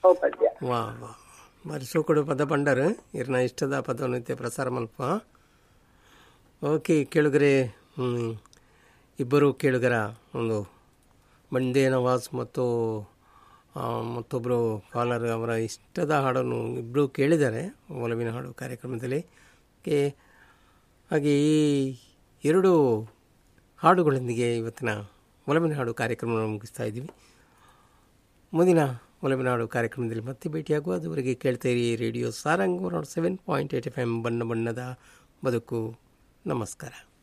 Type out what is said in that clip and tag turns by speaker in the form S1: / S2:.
S1: ಓ ಪದ್ಯ
S2: ವಾ ವಾ ಬಾರಿ ಸೂಕಡು ಪದ ಪಂಡರು ಇರ್ನ ಇಷ್ಟದ ಪದವನ್ನು ಪ್ರಸಾರ ಮಲ್ಪ ಓಕೆ ಕೇಳುಗರೆ ಹ್ಮ್, ಇಬ್ಬರು ಕೇಳುಗರ ಒಂದು ಬಂಡೇನ ವಾಸ್ ಮತ್ತು ಆ, ಮತ್ತೊಬ್ಬರು ಕಾಲರ್ ಅವರ ಇಷ್ಟದ ಹಾಡನ್ನು ಇಬ್ಬರು ಕೇಳಿದ್ದಾರೆ ಒಲವಿನ ಹಾಡು ಕಾರ್ಯಕ್ರಮದಲ್ಲಿ ಓಕೆ ಹಾಗೆ ಈ ಎರಡು ಹಾಡುಗಳೊಂದಿಗೆ ಇವತ್ತಿನ ಒಲವಿನ ಹಾಡು ಕಾರ್ಯಕ್ರಮವನ್ನು ಮುಗಿಸ್ತಾ ಇದ್ದೀವಿ ಮುಂದಿನ ಒಲವಿನ ಹಾಡು ಕಾರ್ಯಕ್ರಮದಲ್ಲಿ ಮತ್ತೆ ಭೇಟಿಯಾಗುವ ಅದುವರೆಗೆ ಕೇಳ್ತಾ ಇರಿ radio Sarang nought seven point eight F M ಬಣ್ಣ ಬಣ್ಣದ ಬದುಕು ನಮಸ್ಕಾರ